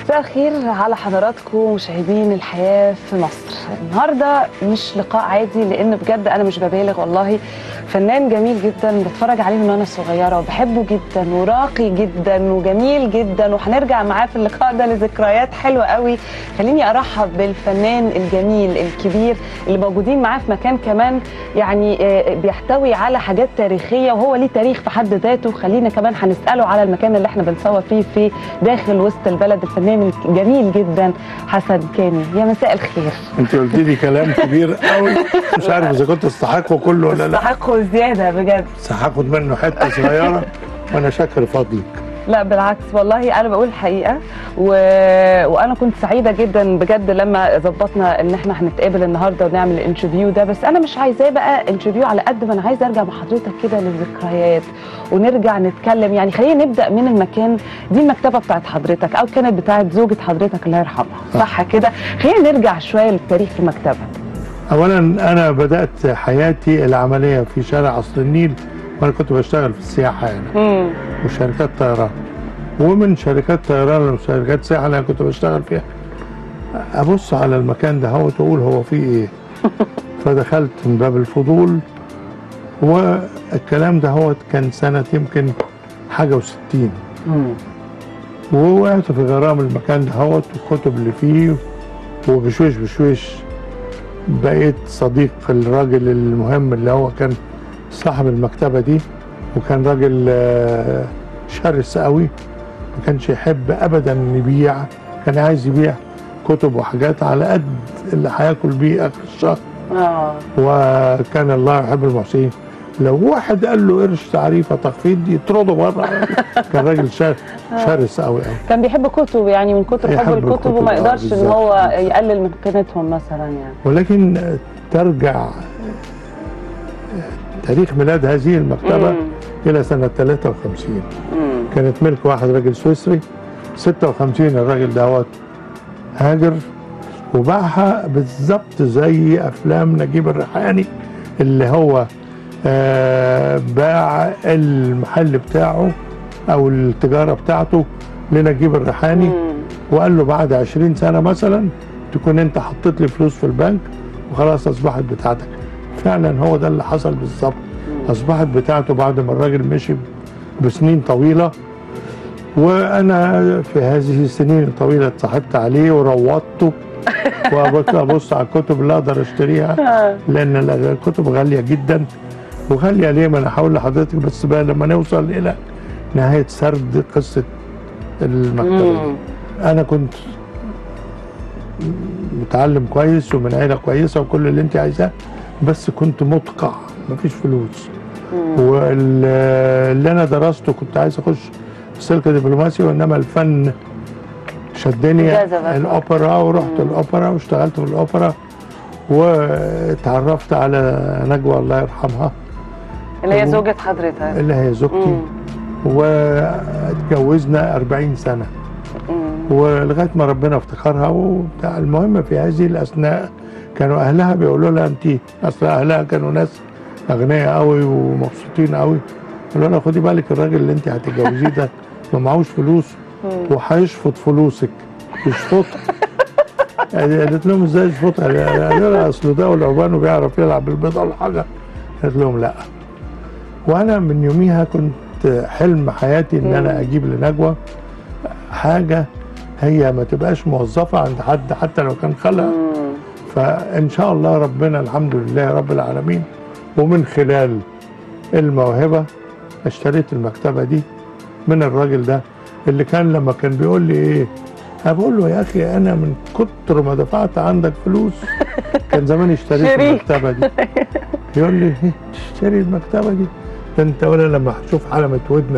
مساء الخير على حضراتكم مشاهدين الحياة في مصر النهاردة مش لقاء عادي لأن بجد أنا مش ببالغ والله فنان جميل جدا بتفرج عليه من وأنا صغيرة وبحبه جدا وراقي جدا وجميل جدا وهنرجع معاه في اللقاء ده لذكريات حلوة قوي خليني أرحب بالفنان الجميل الكبير اللي موجودين معاه في مكان كمان يعني آه، بيحتوي على حاجات تاريخية وهو ليه تاريخ في حد ذاته خلينا كمان هنسأله على المكان اللي احنا بنصور فيه في داخل وسط البلد الفنان الجميل جدا حسن كامي يا مساء الخير انت قلت لي كلام كبير قوي مش عارف اذا كنت استحقه كله ولا لا استحقوا زيادة بجد بس هاخد منه حته صغيره وانا شاكر فضلك لا بالعكس والله انا بقول الحقيقه و... وانا كنت سعيده جدا بجد لما ظبطنا ان احنا هنتقابل النهارده ونعمل الانترفيو ده بس انا مش عايزاه بقى انترفيو على قد ما انا عايزه ارجع مع حضرتك كده للذكريات ونرجع نتكلم يعني خلينا نبدا من المكان دي المكتبه بتاعت حضرتك او كانت بتاعت زوجة حضرتك الله يرحمها صح كده خلينا نرجع شويه للتاريخ في المكتبه اولا انا بدات حياتي العمليه في شارع قصر النيل وانا كنت بشتغل في السياحه هنا امم وشركات طيران ومن شركات طيران وشركات سياحه اللي انا كنت بشتغل فيها ابص على المكان ده هو واقول هو فيه ايه فدخلت من باب الفضول والكلام ده هو كان سنه يمكن حاجه وستين ووقعت في غرام المكان دهوت والكتب اللي فيه وبشويش بشويش بقيت صديق الراجل المهم اللي هو كان صاحب المكتبة دي وكان راجل آه، شرس قوي ما كانش يحب ابدا يبيع كان عايز يبيع كتب وحاجات على قد اللي هياكل بيه اخر الشهر اه وكان الله يحب المحسنين لو واحد قال له قرش تعريفه تخفيض يطرده بره كان راجل شر- شرس قوي قوي كان بيحب كتب يعني من كتر يحب حب الكتب الكتب، وما آه، يقدرش ان بالظبط، هو بالظبط. يقلل من قيمتهم مثلا يعني ولكن ترجع تاريخ ميلاد هذه المكتبة مم. إلى سنة 53 مم. كانت ملك واحد راجل سويسري 56 الراجل دوت هاجر وباعها بالظبط زي أفلام نجيب الريحاني اللي هو آه، باع المحل بتاعه أو التجارة بتاعته لنجيب الريحاني مم. وقال له بعد 20 سنه مثلا تكون انت حطيت لي فلوس في البنك وخلاص اصبحت بتاعتك فعلا هو ده اللي حصل بالظبط اصبحت بتاعته بعد ما الراجل مشي بسنين طويله وانا في هذه السنين الطويله اتصاحبت عليه وروضته وابص ابص على الكتب اللي اقدر اشتريها آه. لان الكتب غاليه جدا وغاليه ليه ما انا هقول لحضرتك بس بقى لما نوصل الى نهايه سرد قصه المكتبه دي. مم. انا كنت متعلم كويس ومن عيله كويسه وكل اللي انت عايزاه بس كنت متقع مفيش فلوس واللي انا درسته كنت عايز اخش سلك دبلوماسي وانما الفن شدني جذبك. الاوبرا ورحت الاوبرا واشتغلت في الاوبرا وتعرفت على نجوى الله يرحمها اللي هي و- زوجة حضرتك اللي هي زوجتي مم. واتجوزنا 40 سنه مم. ولغايه ما ربنا افتكرها وبتاع المهم في هذه الاثناء كانوا اهلها بيقولوا لها انت اصل اهلها كانوا ناس اغنياء قوي ومبسوطين قوي قالوا لها خدي بالك الراجل اللي انت هتتجوزيه ده ما معهوش فلوس وهيشفط فلوسك يشفطها يعني قالت لهم ازاي يشفطها؟ قالوا لها اصل ده والعبان وبيعرف يلعب بالبيضه ولا حاجه قالت لهم لا وانا من يوميها كنت حلم حياتي ان انا اجيب لنجوى حاجه هي ما تبقاش موظفه عند حد حتى لو كان خالها مم. فان شاء الله ربنا الحمد لله رب العالمين ومن خلال الموهبه اشتريت المكتبه دي من الراجل ده اللي كان لما كان بيقول لي ايه أنا بقول له يا اخي انا من كتر ما دفعت عندك فلوس كان زمان اشتريت شريك. المكتبه دي يقول لي إيه تشتري المكتبه دي ده انت ولا لما هتشوف علامه ودن